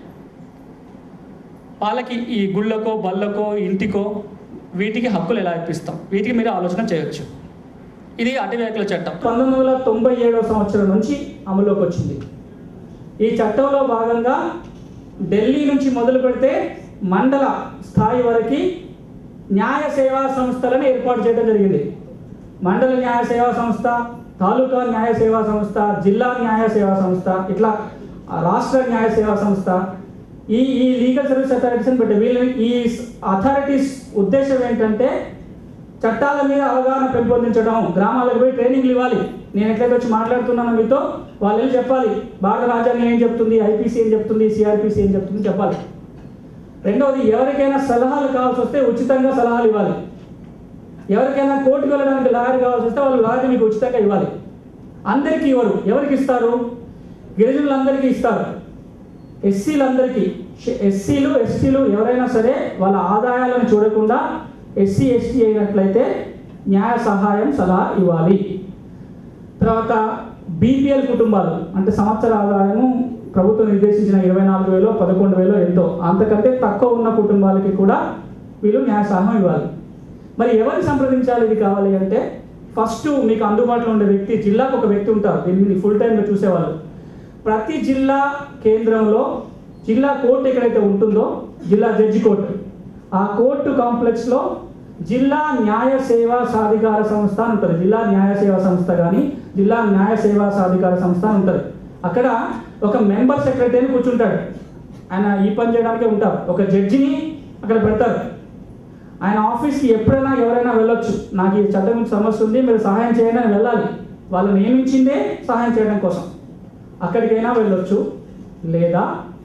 Speaker 1: వాళ్ళకి ఈ గుళ్ళకో బళ్ళకో ఇంటికో వీటికి హక్కులు ఎలా ఇప్పిస్తాం వీటికి మీరు ఆలోచన చేయొచ్చు ఇది అటవీ హక్కుల చట్టం పంతొమ్మిది వందల తొంభై ఏడవ సంవత్సరం నుంచి అమలులోకి వచ్చింది ఈ చట్టంలో భాగంగా ఢిల్లీ నుంచి మొదలు పెడితే మండల స్థాయి వరకు న్యాయ సేవా సంస్థలను ఏర్పాటు చేయడం జరిగింది మండల న్యాయ సేవా సంస్థ తాలూకా న్యాయ సేవా సంస్థ జిల్లా న్యాయ సేవా సంస్థ ఇట్లా ఆ రాష్ట్ర న్యాయ సేవా సంస్థ ఈ ఈ లీగల్ సర్వీస్ అథారిటీస్ అని పెట్టి వీళ్ళు ఈ అథారిటీస్ ఉద్దేశం ఏంటంటే చట్టాల మీద అవగాహన పెంపొందించడం గ్రామాలకు పోయి ట్రైనింగ్లు ఇవ్వాలి నేను ఎట్లయితే వచ్చి మాట్లాడుతున్నానో మీతో వాళ్ళు వెళ్ళి చెప్పాలి భారత రాజ్యాంగం ఏం చెప్తుంది ఐపీసీ ఏం చెప్తుంది సిఆర్పిసి ఏం చెప్తుంది చెప్పాలి రెండవది ఎవరికైనా సలహాలు కావాల్సి వస్తే ఉచితంగా సలహాలు ఇవ్వాలి ఎవరికైనా కోర్టుకు వెళ్ళడానికి లాయర్ కావాల్సి వస్తే వాళ్ళు లాయర్ మీకు ఉచితంగా ఇవ్వాలి అందరికీ ఇవ్వరు ఎవరికి ఇస్తారు గిరిజనులందరికీ ఇస్తారు ఎస్సీలందరికీ ఎస్సీలు ఎస్టీలు ఎవరైనా సరే వాళ్ళ ఆదాయాలను చూడకుండా ఎస్సీ ఎస్టీ అయినట్లయితే న్యాయ సహాయం సలహా ఇవ్వాలి తర్వాత బీపీఎల్ కుటుంబాలు అంటే సంవత్సర ఆదాయము ప్రభుత్వం నిర్దేశించిన ఇరవై నాలుగు వేలు పదకొండు వేలు ఎంతో అంతకంటే తక్కువ ఉన్న కుటుంబాలకి కూడా వీళ్ళు న్యాయ సహాయం ఇవ్వాలి మరి ఎవరిని సంప్రదించాలి ఇది కావాలి అంటే ఫస్ట్ మీకు అందుబాటులో ఉండే వ్యక్తి జిల్లాకు ఒక వ్యక్తి ఉంటారు దీన్ని ఫుల్ టైంలో చూసేవాళ్ళు ప్రతి జిల్లా కేంద్రంలో జిల్లా కోర్టు ఎక్కడైతే ఉంటుందో జిల్లా జడ్జి కోర్టు ఆ కోర్టు కాంప్లెక్స్లో జిల్లా న్యాయ సేవా సాధికార సంస్థ అని ఉంటుంది జిల్లా న్యాయ సేవా సంస్థ కానీ జిల్లా న్యాయ సేవా సాధికార సంస్థ అని ఉంటుంది అక్కడ ఒక మెంబర్ సెక్రటరీని కూర్చుంటాడు ఆయన ఈ పని చేయడానికే ఉంటారు ఒక జడ్జిని అక్కడ పెడతారు ఆయన ఆఫీస్కి ఎప్పుడైనా ఎవరైనా వెళ్ళొచ్చు నాకు ఈ చట్టం గురించి సమస్య ఉంది మీరు సహాయం చేయండి అని వెళ్ళాలి వాళ్ళు నియమించిందే సహాయం చేయడం కోసం అక్కడికైనా వెళ్ళొచ్చు లేదా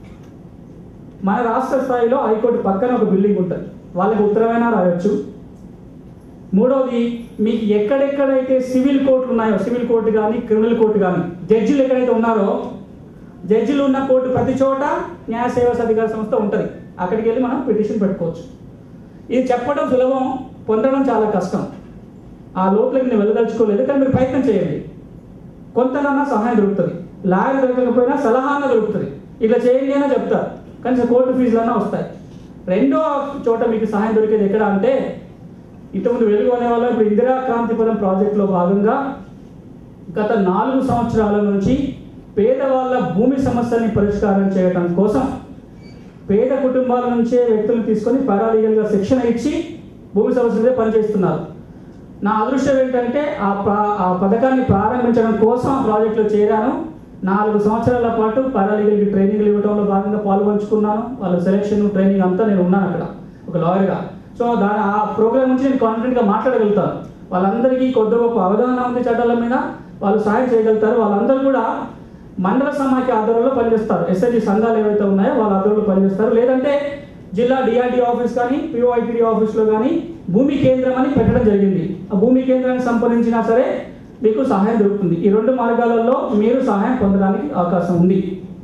Speaker 1: మన రాష్ట్ర స్థాయిలో హైకోర్టు పక్కన ఒక బిల్డింగ్ ఉంటుంది వాళ్ళకి ఉత్తరమైనా రాయొచ్చు మూడవది మీకు ఎక్కడెక్కడైతే సివిల్ కోర్టులు ఉన్నాయో సివిల్ కోర్టు కానీ క్రిమినల్ కోర్టు కానీ జడ్జిలు ఎక్కడైతే ఉన్నారో జడ్జిలు ఉన్న కోర్టు ప్రతి చోట న్యాయ సేవా అధికార సంస్థ ఉంటుంది అక్కడికి వెళ్ళి మనం పిటిషన్ పెట్టుకోవచ్చు ఇది చెప్పడం సులభం పొందడం చాలా కష్టం ఆ లోపలికి నేను వెళ్ళదలుచుకోలేదు కానీ మీరు ప్రయత్నం చేయండి కొంతనన్నా సహాయం దొరుకుతుంది లాయర్ దొరకకపోయినా సలహాన దొరుకుతుంది ఇట్లా చేయండి అని చెప్తారు కనీసం కోర్టు ఫీజులన్నా వస్తాయి రెండో చోట మీకు సహాయం దొరికేది ఎక్కడ అంటే ఇంతకుముందు వెలుగు అనే వాళ్ళు ఇప్పుడు ఇందిరా క్రాంతిపురం ప్రాజెక్టులో భాగంగా గత నాలుగు సంవత్సరాల నుంచి పేదవాళ్ళ భూమి సమస్యల్ని పరిష్కారం చేయడం కోసం పేద కుటుంబాల నుంచే వ్యక్తులను తీసుకొని పారాలీగల్గా శిక్షణ ఇచ్చి భూమి సమస్య మీద పనిచేస్తున్నారు నా అదృష్టం ఏంటంటే ఆ ప్రా ఆ పథకాన్ని ప్రారంభించడం కోసం ఆ ప్రాజెక్టులో చేరాను నాలుగు సంవత్సరాల పాటు పారాలీగల్కి ట్రైనింగ్లు ఇవ్వడంలో భాగంగా పాల్పంచుకున్నాను వాళ్ళ సెలక్షన్ ట్రైనింగ్ అంతా నేను ఉన్నాను అక్కడ ఒక లాయర్గా సో దాని ఆ ప్రోగ్రామ్ నుంచి నేను కాన్ఫిడెంట్గా మాట్లాడగలుగుతాను వాళ్ళందరికీ కొద్ది గొప్ప అవగాహన ఉంది చట్టాల మీద వాళ్ళు సాయం చేయగలుగుతారు వాళ్ళందరూ కూడా మండల సమాఖ్య ఆధ్వర్యంలో పనిచేస్తారు ఎస్ఐజి సంఘాలు ఏవైతే ఉన్నాయో వాళ్ళ ఆధ్వర్యంలో పనిచేస్తారు లేదంటే జిల్లా డిఆర్డి ఆఫీస్ కానీ పిఓఐటిడి ఆఫీస్లో కానీ భూమి కేంద్రం అని పెట్టడం జరిగింది ఆ భూమి కేంద్రాన్ని సంప్రదించినా సరే మీకు సహాయం దొరుకుతుంది ఈ రెండు మార్గాలలో మీరు సహాయం పొందడానికి అవకాశం ఉంది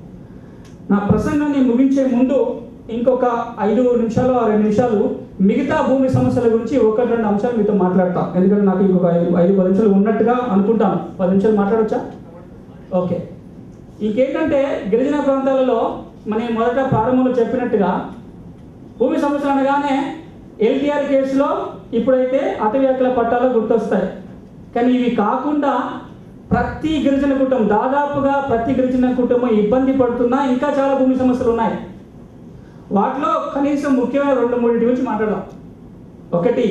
Speaker 1: నా ప్రసంగాన్ని ముగించే ముందు ఇంకొక ఐదు నిమిషాలు ఆ రెండు నిమిషాలు మిగతా భూమి సమస్యల గురించి ఒకటి రెండు అంశాలు మీతో మాట్లాడతాం ఎందుకంటే నాకు ఇంకొక ఐదు ఐదు పది నిమిషాలు ఉన్నట్టుగా అనుకుంటాను పది నిమిషాలు మాట్లాడొచ్చా ఓకే ఇంకేంటంటే గిరిజన ప్రాంతాలలో మన మొదట ప్రారంభంలో చెప్పినట్టుగా భూమి సమస్యలు అనగానే ఎల్టీఆర్ కేసులో ఇప్పుడైతే అటవీ హక్కుల పట్టాలు గుర్తొస్తాయి కానీ ఇవి కాకుండా ప్రతి గిరిజన కుటుంబం దాదాపుగా ప్రతి గిరిజన కుటుంబం ఇబ్బంది పడుతున్నా ఇంకా చాలా భూమి సమస్యలు ఉన్నాయి వాటిలో కనీసం ముఖ్యమైన రెండు మూడింటి గురించి మాట్లాడదాం ఒకటి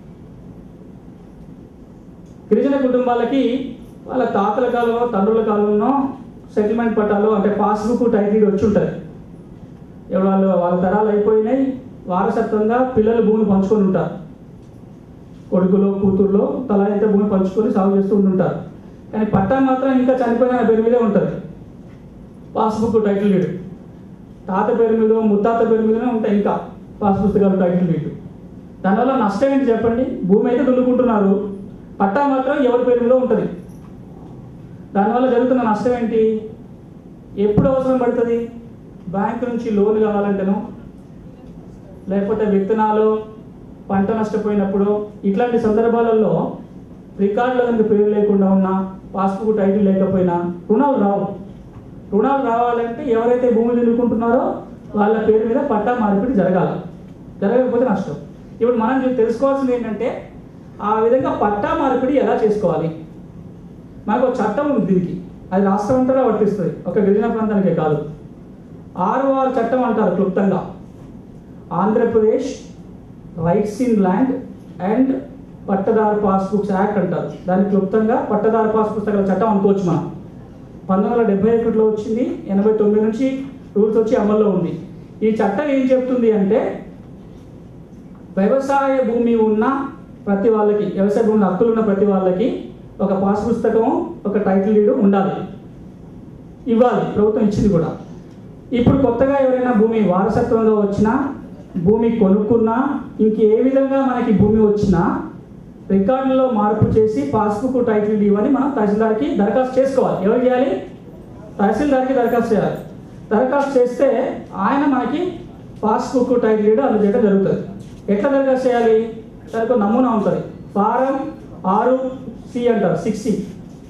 Speaker 1: గిరిజన కుటుంబాలకి వాళ్ళ తాతల కాలంలో తండ్రుల కాలంలో సెటిల్మెంట్ పట్టాలు అంటే పాస్బుక్ టైటిల్ వచ్చి ఉంటుంది ఎవరు వాళ్ళు వాళ్ళ తరాలు అయిపోయినాయి వారసత్వంగా పిల్లలు భూమి పంచుకొని ఉంటారు కొడుకులో కూతుర్లో తల అయితే భూమి పంచుకొని సాగు చేస్తూ ఉంటుంటారు కానీ పట్టా మాత్రం ఇంకా చనిపోయిన ఆయన పేరు మీదే ఉంటుంది పాస్బుక్ టైటిల్ డీడ్ తాత పేరు మీద ముత్తాత పేరు మీదనే ఉంటాయి ఇంకా పాస్ పుస్తకాలు టైటిల్ డీడ్ దానివల్ల నష్టం ఏంటి చెప్పండి భూమి అయితే దున్నుకుంటున్నారు పట్టా మాత్రం ఎవరి పేరు మీద ఉంటుంది దానివల్ల జరుగుతున్న నష్టం ఏంటి ఎప్పుడు అవసరం పడుతుంది బ్యాంక్ నుంచి లోన్ కావాలంటేనో లేకపోతే విత్తనాలు పంట నష్టపోయినప్పుడు ఇట్లాంటి సందర్భాలలో రికార్డులో కనుక పేరు లేకుండా ఉన్నా పాస్బుక్ టైటిల్ లేకపోయినా రుణాలు రావు రుణాలు రావాలంటే ఎవరైతే భూమి దున్నుకుంటున్నారో వాళ్ళ పేరు మీద పట్టా మార్పిడి జరగాలి జరగకపోతే నష్టం ఇప్పుడు మనం చూ- తెలుసుకోవాల్సింది ఏంటంటే ఆ విధంగా పట్టా మార్పిడి ఎలా చేసుకోవాలి మనకు ఒక చట్టం ఉంది దీనికి అది రాష్ట్రం అంతటా వర్తిస్తుంది ఒక గిరిజన ప్రాంతానికే కాదు ఆరు ఆరు చట్టం అంటారు క్లుప్తంగా Andhra Pradesh rights in land and పట్టదారు పాస్బుక్స్ యాక్ట్ అంటారు దాన్ని క్లుప్తంగా పట్టదారు పాస్ పుస్తకాల చట్టం అనుకోవచ్చు మనం పంతొమ్మిది వందల డెబ్బై ఒకటిలో వచ్చింది ఎనభై తొమ్మిది నుంచి రూల్స్ వచ్చి అమల్లో ఉంది ఈ చట్టం ఏం చెప్తుంది అంటే వ్యవసాయ భూమి ఉన్న ప్రతి వాళ్ళకి వ్యవసాయ భూమి హక్కులు ఉన్న ప్రతి వాళ్ళకి ఒక పాస్ పుస్తకం ఒక టైటిల్ డీడ్ ఉండాలి ఇవ్వాలి ప్రభుత్వం ఇచ్చింది కూడా ఇప్పుడు కొత్తగా ఎవరైనా భూమి వారసత్వంగా వచ్చినా భూమి కొనుక్కున్నా ఇంక ఏ విధంగా మనకి భూమి వచ్చినా రికార్డులో మార్పు చేసి పాస్బుక్ టైటిల్ ఇవ్వని మనం తహసీల్దార్కి దరఖాస్తు చేసుకోవాలి ఎవరు చేయాలి తహసీల్దార్కి దరఖాస్తు చేయాలి దరఖాస్తు చేస్తే ఆయన మనకి పాస్బుక్ టైటిల్ ఇవ్వడం అందజేయడం జరుగుతుంది ఎట్లా దరఖాస్తు చేయాలి దానికి ఒక నమూనా ఉంటుంది ఫారం ఆరు సి అంటారు సిక్స్ సి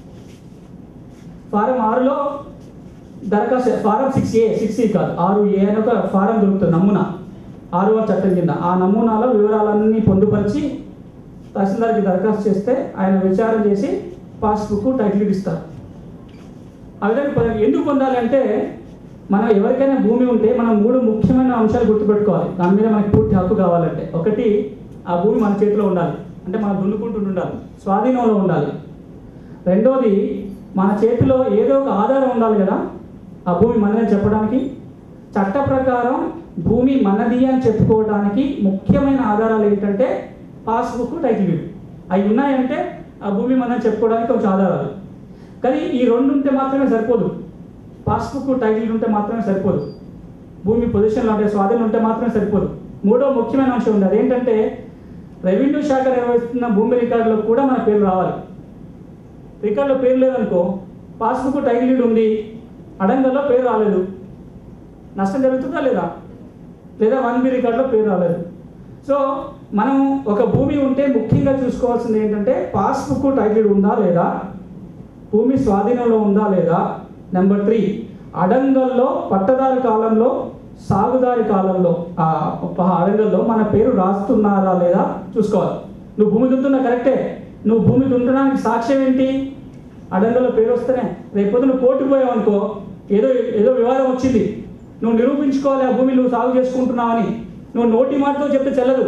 Speaker 1: ఫారం ఆరులో దరఖాస్తు form six A six A కాదు ఆరు ఏ అని ఒక ఫారం దొరుకుతుంది నమూనా ఆరవ చట్టం కింద ఆ నమూనాలో వివరాలన్నీ పొందుపరిచి తహసీల్దార్కి దరఖాస్తు చేస్తే ఆయన విచారణ చేసి పాస్బుక్ టైటిల్ ఇస్తారు ఆ విధంగా పొందాలి. ఎందుకు పొందాలి అంటే మనం ఎవరికైనా భూమి ఉంటే మనం మూడు ముఖ్యమైన అంశాలు గుర్తుపెట్టుకోవాలి దాని మీద మనకి పూర్తి హక్కు కావాలంటే ఒకటి ఆ భూమి మన చేతిలో ఉండాలి అంటే మనం దున్నుకుంటూ ఉండాలి స్వాధీనంలో ఉండాలి రెండోది మన చేతిలో ఏదో ఒక ఆధారం ఉండాలి కదా ఆ భూమి మనదని చెప్పడానికి చట్ట ప్రకారం భూమి మనది అని చెప్పుకోవడానికి ముఖ్యమైన ఆధారాలు ఏంటంటే పాస్బుక్ టైటిల్ డీడ్ అవి ఉన్నాయంటే ఆ భూమి మనని చెప్పుకోవడానికి కొంచెం ఆధారాలు కానీ ఈ రెండు ఉంటే మాత్రమే సరిపోదు పాస్బుక్ టైటిల్ ఉంటే మాత్రమే సరిపోదు భూమి పొజిషన్లో అంటే స్వాధీనం ఉంటే మాత్రమే సరిపోదు మూడో ముఖ్యమైన అంశం ఉంది అదేంటంటే రెవెన్యూ శాఖ నిర్వహిస్తున్న భూమి రికార్డులో కూడా మన పేరు రావాలి రికార్డులో పేరు లేదనుకో పాస్బుక్ టైటిల్ డీడ్ ఉంది అడంగల్లో పేరు రాలేదు నష్టం జరుగుతుందా లేదా లేదా వన్ బి రికార్డులో పేరు రాలేదు సో మనం ఒక భూమి ఉంటే ముఖ్యంగా చూసుకోవాల్సింది ఏంటంటే పాస్బుక్ టైటిల్ ఉందా లేదా భూమి స్వాధీనంలో ఉందా లేదా నెంబర్ త్రీ అడంగల్లో పట్టదారి కాలంలో సాగుదారి కాలంలో ఆ ప- అడంగల్లో మన పేరు రాస్తున్నారా లేదా చూసుకోవాలి నువ్వు భూమి దున్నుతున్నా కరెక్టే నువ్వు భూమి దున్నడానికి సాక్ష్యం ఏంటి అడంగల్లో పేరు వస్తేనే రేపొద్దు నువ్వు కోర్టుకు పోయావు అనుకో ఏదో ఏదో వివాదం వచ్చింది నువ్వు నిరూపించుకోవాలి ఆ భూమి నువ్వు సాగు చేసుకుంటున్నావని నువ్వు నోటి మాటతో చెప్తే చెల్లదు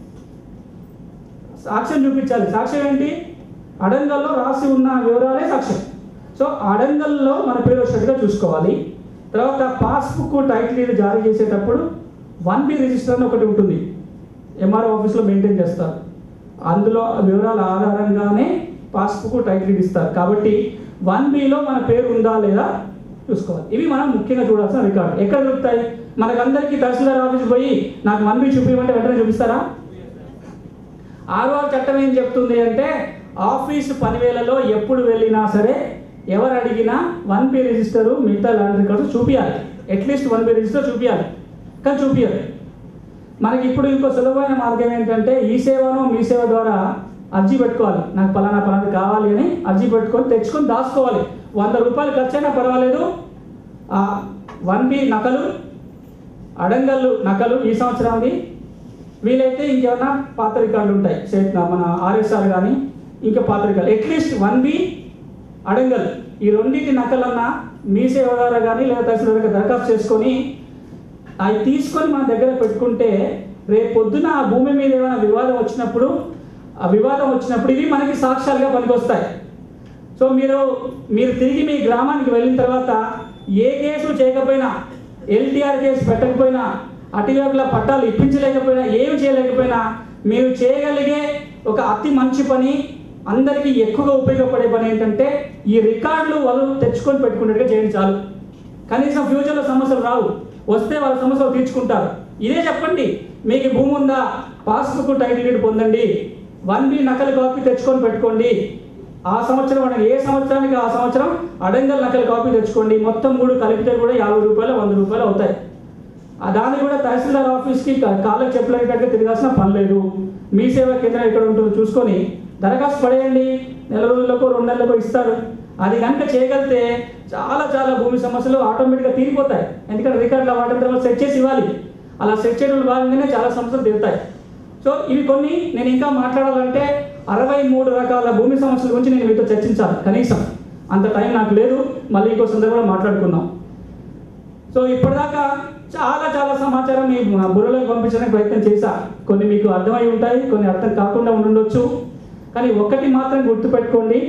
Speaker 1: సాక్ష్యం చూపించాలి సాక్ష్యం ఏంటి అడంగల్లో రాసి ఉన్న వివరాలే సాక్ష్యం సో అడంగల్లో మన పేరు వచ్చినట్టుగా చూసుకోవాలి తర్వాత పాస్బుక్ టైటిల్ డీడ్ జారీ చేసేటప్పుడు వన్ బి రిజిస్టర్ అని ఒకటి ఉంటుంది ఎంఆర్ఓ ఆఫీస్లో మెయింటైన్ చేస్తారు అందులో వివరాల ఆధారంగానే పాస్బుక్ టైటిల్ డీడ్ ఇస్తారు కాబట్టి వన్ బిలో మన పేరు ఉందా లేదా చూసుకోవాలి ఇవి మనం ముఖ్యంగా చూడాల్సిన రికార్డు ఎక్కడ దొరుకుతాయి మనకందరికీ తహసీల్దార్ ఆఫీస్ పోయి నాకు వన్ బి చూపించమంటే వెంటనే చూపిస్తారా ఆర్ఓఆర్ చట్టం ఏం చెప్తుంది అంటే ఆఫీసు పనివేళలో ఎప్పుడు వెళ్ళినా సరే ఎవరు అడిగినా వన్ పే రిజిస్టరు మిగతా ల్యాండ్ రికార్డ్స్ చూపించాలి అట్లీస్ట్ వన్ పే రిజిస్టర్ చూపించాలి కానీ చూపించాలి మనకి ఇప్పుడు ఇంకో సులభమైన మార్గం ఏంటంటే ఈ సేవను మీ సేవ ద్వారా అర్జీ పెట్టుకోవాలి నాకు పలానా పలానా కావాలి అని అర్జీ పెట్టుకొని తెచ్చుకొని దాచుకోవాలి వంద రూపాయలు ఖర్చైనా పర్వాలేదు ఆ వన్ బి నకలు అడంగల్లు నకలు ఈ సంవత్సరానికి వీలైతే ఇంకేమైనా పాత రికార్డులు ఉంటాయి సేట్ మన ఆర్ఎస్ఆర్ కానీ ఇంకా పాత రికార్డు అట్లీస్ట్ వన్ బి అడంగల్ ఈ రెండింటి నకలన్నా మీ సేవ ద్వారా కానీ లేదా తహసీల్దార్ దగ్గర దరఖాస్తు చేసుకొని అవి తీసుకొని మన దగ్గర పెట్టుకుంటే రేపు పొద్దున ఆ భూమి మీద ఏమైనా వివాదం వచ్చినప్పుడు ఆ వివాదం వచ్చినప్పుడు ఇవి మనకి సాక్ష్యాలుగా పనికొస్తాయి సో మీరు మీరు తిరిగి మీ గ్రామానికి వెళ్ళిన తర్వాత ఏ కేసు చేయకపోయినా ఎల్టీఆర్ కేసు పెట్టకపోయినా అటువైపుల పట్టాలు ఇప్పించలేకపోయినా ఏమి చేయలేకపోయినా మీరు చేయగలిగే ఒక అతి మంచి పని అందరికీ ఎక్కువగా ఉపయోగపడే పని ఏంటంటే ఈ రికార్డులు వాళ్ళు తెచ్చుకొని పెట్టుకున్నట్టుగా చేయండి చాలు కనీసం ఫ్యూచర్లో సమస్యలు రావు వస్తే వాళ్ళ సమస్యలు తీర్చుకుంటారు ఇదే చెప్పండి మీకు భూమి ఉందా పాస్బుక్ టైటిల్ డీడ్ పొందండి వన్ బి నకలు కాపీ తెచ్చుకొని పెట్టుకోండి ఆ సంవత్సరం అంటే ఏ సంవత్సరానికి ఆ సంవత్సరం అడంగల్ నకలు కాపీ తెచ్చుకోండి మొత్తం మూడు కలిపితే కూడా యాభై రూపాయలు వంద రూపాయలు అవుతాయి ఆ దాన్ని కూడా తహసీల్దార్ ఆఫీస్కి కా- కాళ్ళకి చెప్పలేటట్టుగా తిరగాల్సిన పని లేదు మీ సేవా కేంద్రం ఎక్కడ ఉంటుందో చూసుకొని దరఖాస్తు పడేయండి నెల రోజులకు రెండు నెలలకు ఇస్తారు అది కనుక చేయగలిగితే చాలా చాలా భూమి సమస్యలు ఆటోమేటిక్గా తీరిపోతాయి ఎందుకంటే రికార్డులు వాటి తర్వాత సెట్ చేసి ఇవ్వాలి అలా సెట్ చేయడం భాగంగానే చాలా సమస్యలు తీరుతాయి సో ఇవి కొన్ని నేను ఇంకా మాట్లాడాలంటే అరవై మూడు రకాల భూమి సమస్యల గురించి నేను మీతో చర్చించాలి కనీసం అంత టైం నాకు లేదు మళ్ళీ ఇంకో సందర్భంలో మాట్లాడుకుందాం సో ఇప్పటిదాకా చాలా చాలా సమాచారం మీ బుర్రలోకి పంపించడానికి ప్రయత్నం చేశా కొన్ని మీకు అర్థమై ఉంటాయి కొన్ని అర్థం కాకుండా ఉండుండొచ్చు కానీ ఒక్కటి మాత్రం గుర్తుపెట్టుకోండి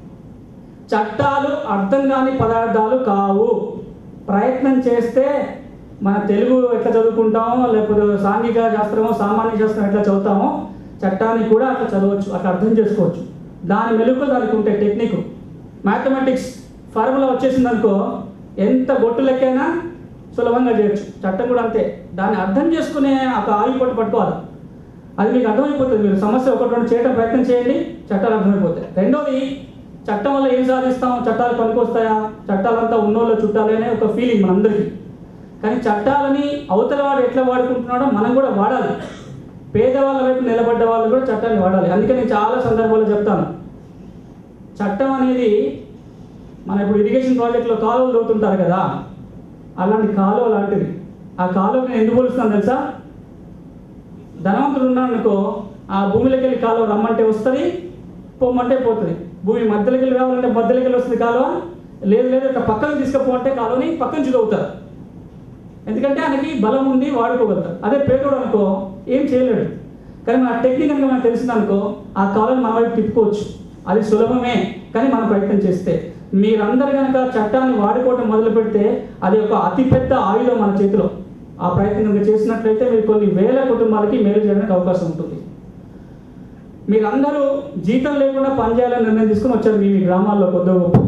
Speaker 1: చట్టాలు అర్థం కాని పదార్థాలు కావు ప్రయత్నం చేస్తే మన తెలుగు ఎట్లా చదువుకుంటామో లేకపోతే సాంఘిక శాస్త్రమో సామాన్య శాస్త్రం ఎట్లా చదువుతామో చట్టాన్ని కూడా అట్లా చదవచ్చు అట్లా అర్థం చేసుకోవచ్చు దాని మెలుగు దానికి ఉంటే టెక్నిక్ మ్యాథమెటిక్స్ ఫార్ములా వచ్చేసింది అనుకో ఎంత బొట్టు లెక్కైనా సులభంగా చేయొచ్చు చట్టం కూడా అంతే దాన్ని అర్థం చేసుకునే ఒక ఆయుపట్టు పట్టుకోవాలి అది మీకు అర్థమైపోతుంది మీరు సమస్య ఒకటి రెండు చేయడం ప్రయత్నం చేయండి చట్టాలు అర్థమైపోతాయి రెండోది చట్టం వల్ల ఏం సాధిస్తాం చట్టాలు పనికొస్తాయా చట్టాలంతా ఉన్నోళ్ళ చుట్టాలి అనే ఒక ఫీలింగ్ మనందరికీ కానీ చట్టాలని అవతల వాడు ఎట్లా వాడుకుంటున్నాడో మనం కూడా వాడాలి పేదవాళ్ళ వైపు నిలబడ్డ వాళ్ళు కూడా చట్టాన్ని వాడాలి అందుకే నేను చాలా సందర్భాల్లో చెప్తాను చట్టం అనేది మన ఇప్పుడు ఇరిగేషన్ ప్రాజెక్ట్లో కాలువలు తోతుంటారు కదా అలాంటి కాలువ లాంటిది ఆ కాలువకి నేను ఎందుకు పోలుస్తున్నాను తెలుసా ధనవంతుడు ఉన్నాడు అనుకో ఆ భూమిలోకి వెళ్ళి కాలువ రమ్మంటే వస్తుంది పొమ్మంటే పోతుంది భూమి మధ్యలోకి వెళ్ళి రావాలంటే మధ్యలోకి వెళ్ళి వస్తుంది కాలువ లేదు లేదు ఇట్లా పక్కన తీసుకుపోమంటే కాలువని పక్కన చూదవుతారు ఎందుకంటే ఆయనకి బలం ఉంది వాడుకోగలుగుతారు అదే పేదోడు అనుకో ఏం చేయలేడు కానీ మన టెక్నిక్ కనుక మనకు తెలిసిందనుకో ఆ కాలం మన వైపు తిప్పుకోవచ్చు అది సులభమే కానీ మనం ప్రయత్నం చేస్తే మీరందరు కనుక చట్టాన్ని వాడుకోవటం మొదలు పెడితే అది ఒక అతిపెద్ద ఆయుధం మన చేతిలో ఆ ప్రయత్నం కనుక చేసినట్లయితే మీరు కొన్ని వేల కుటుంబాలకి మేలు చేయడానికి అవకాశం ఉంటుంది మీరందరూ జీతం లేకుండా పనిచేయాలని నిర్ణయం తీసుకుని వచ్చారు మీ మీ గ్రామాల్లో కొద్ది గొప్ప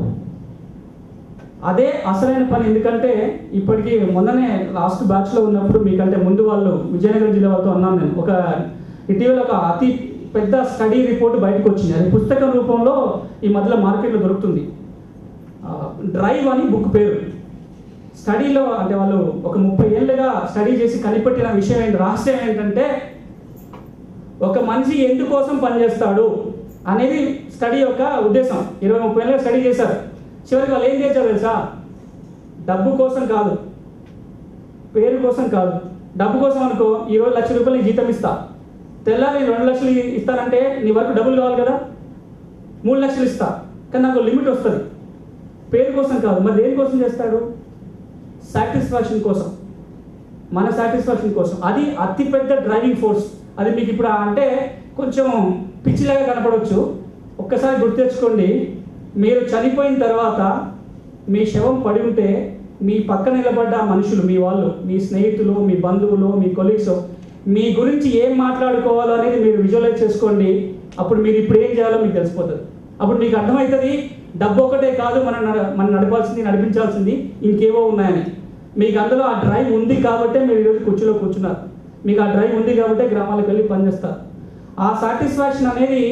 Speaker 1: అదే అసలైన పని ఎందుకంటే ఇప్పటికీ మొన్ననే లాస్ట్ బ్యాచ్లో ఉన్నప్పుడు మీకంటే ముందు వాళ్ళు విజయనగరం జిల్లా వాళ్ళతో అన్నాను నేను ఒక ఇటీవల ఒక అతి పెద్ద స్టడీ రిపోర్ట్ బయటకు వచ్చింది అది పుస్తకం రూపంలో ఈ మధ్యలో మార్కెట్లో దొరుకుతుంది ఆ, డ్రైవ్ అని బుక్ పేరు స్టడీలో అంటే వాళ్ళు ఒక ముప్పై ఏళ్ళుగా స్టడీ చేసి కనిపెట్టిన విషయం ఏంటి రహస్యం ఏంటంటే ఒక మనిషి ఎందుకోసం పనిచేస్తాడు అనేది స్టడీ యొక్క ఉద్దేశం ఇరవై ముప్పై ఏళ్ళుగా స్టడీ చేశారు చివరికి వాళ్ళు ఏం చేశారు తెలుసా డబ్బు కోసం కాదు పేరు కోసం కాదు డబ్బు కోసం అనుకో ఈరోజు లక్ష రూపాయలు నీకు జీతం ఇస్తా తెల్లారి నేను రెండు లక్షలు ఇస్తానంటే నీ వరకు డబ్బులు కావాలి కదా మూడు లక్షలు ఇస్తా కానీ నాకు లిమిట్ వస్తుంది పేరు కోసం కాదు మరి దేనికోసం చేస్తాడు సాటిస్ఫాక్షన్ కోసం మన సాటిస్ఫాక్షన్ కోసం అది అతిపెద్ద డ్రైవింగ్ ఫోర్స్ అది మీకు ఇప్పుడు అంటే కొంచెం పిచ్చిలాగా కనపడవచ్చు ఒక్కసారి గుర్తు తెచ్చుకోండి మీరు చనిపోయిన తర్వాత మీ శవం పడి ఉంటే మీ పక్కన నిలబడ్డ మనుషులు మీ వాళ్ళు మీ స్నేహితులు మీ బంధువులు మీ కొలీగ్స్ మీ గురించి ఏం మాట్లాడుకోవాలో అనేది మీరు విజువలైజ్ చేసుకోండి అప్పుడు మీరు ఇప్పుడు ఏం చేయాలో మీకు తెలిసిపోతుంది అప్పుడు మీకు అర్థమవుతుంది డబ్బు ఒకటే కాదు మనం నడ- మనం నడపాల్సింది నడిపించాల్సింది ఇంకేవో ఉన్నాయని మీకు అందులో ఆ డ్రైవ్ ఉంది కాబట్టే మీరు ఈరోజు కుర్చీలో కూర్చున్నారు మీకు ఆ డ్రైవ్ ఉంది కాబట్టే గ్రామాలకు వెళ్ళి పనిచేస్తారు ఆ సాటిస్ఫాక్షన్ అనేది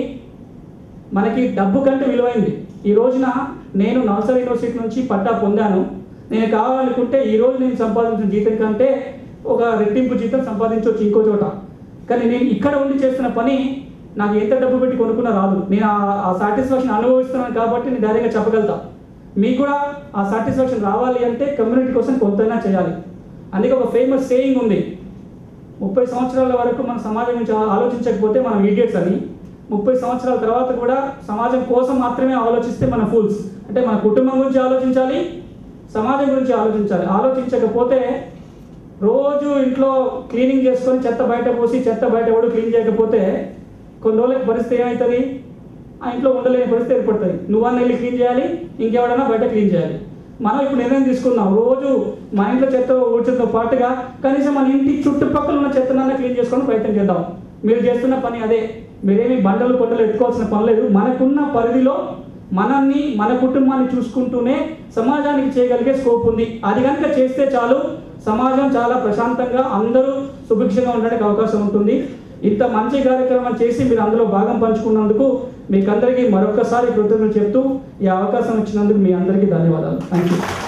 Speaker 1: మనకి డబ్బు కంటే విలువైంది ఈ రోజున నేను నల్సర్ యూనివర్సిటీ నుంచి పట్టా పొందాను నేను కావాలనుకుంటే ఈ రోజు నేను సంపాదించిన జీతం కంటే ఒక రెట్టింపు జీతం సంపాదించవచ్చు ఇంకో చోట కానీ నేను ఇక్కడ ఉండి చేస్తున్న పని నాకు ఎంత డబ్బు పెట్టి కొనుక్కున్నా రాదు నేను ఆ- ఆ సాటిస్ఫాక్షన్ అనుభవిస్తున్నాను కాబట్టి నేను ధైర్యంగా చెప్పగలుగుతా మీకు కూడా ఆ సాటిస్ఫాక్షన్ రావాలి అంటే కమ్యూనిటీ కోసం కొంతైనా చేయాలి అందుకే ఒక ఫేమస్ సేయింగ్ ఉంది ముప్పై సంవత్సరాల వరకు మన సమాజం గురించి ఆ- ఆలోచించకపోతే మనం ఈడియట్స్ అని ముప్పై సంవత్సరాల తర్వాత కూడా సమాజం కోసం మాత్రమే ఆలోచిస్తే మన ఫూల్స్ అంటే మన కుటుంబం గురించి ఆలోచించాలి సమాజం గురించి ఆలోచించాలి ఆలోచించకపోతే రోజు ఇంట్లో క్లీనింగ్ చేసుకొని చెత్త బయట పోసి చెత్త బయట ఎవడు క్లీన్ చేయకపోతే కొన్ని రోజులకి పరిస్థితి ఏమవుతుంది ఆ ఇంట్లో ఉండలేని పరిస్థితి ఏర్పడుతుంది నువ్వన్నా వెళ్ళి క్లీన్ చేయాలి ఇంకెవడన్నా బయట క్లీన్ చేయాలి మనం ఇప్పుడు నిర్ణయం తీసుకున్నాం రోజు మా ఇంట్లో చెత్త ఊడ్చడంతో పాటుగా కనీసం మన ఇంటి చుట్టుపక్కల ఉన్న చెత్తనన్నా క్లీన్ చేసుకోవడం ప్రయత్నం చేద్దాం మీరు చేస్తున్న పని అదే మీరేమి బండలు కొండలు ఎత్తుకోవాల్సిన పని లేదు మనకున్న పరిధిలో మనల్ని మన కుటుంబాన్ని చూసుకుంటూనే సమాజానికి చేయగలిగే స్కోప్ ఉంది అది కనుక చేస్తే చాలు సమాజం చాలా ప్రశాంతంగా అందరూ సుభిక్షంగా ఉండడానికి అవకాశం ఉంటుంది ఇంత మంచి కార్యక్రమం చేసి మీరు అందులో భాగం పంచుకున్నందుకు మీకు అందరికీ మరొకసారి కృతజ్ఞతలు చెప్తూ ఈ అవకాశం ఇచ్చినందుకు మీ అందరికీ ధన్యవాదాలు థ్యాంక్ యూ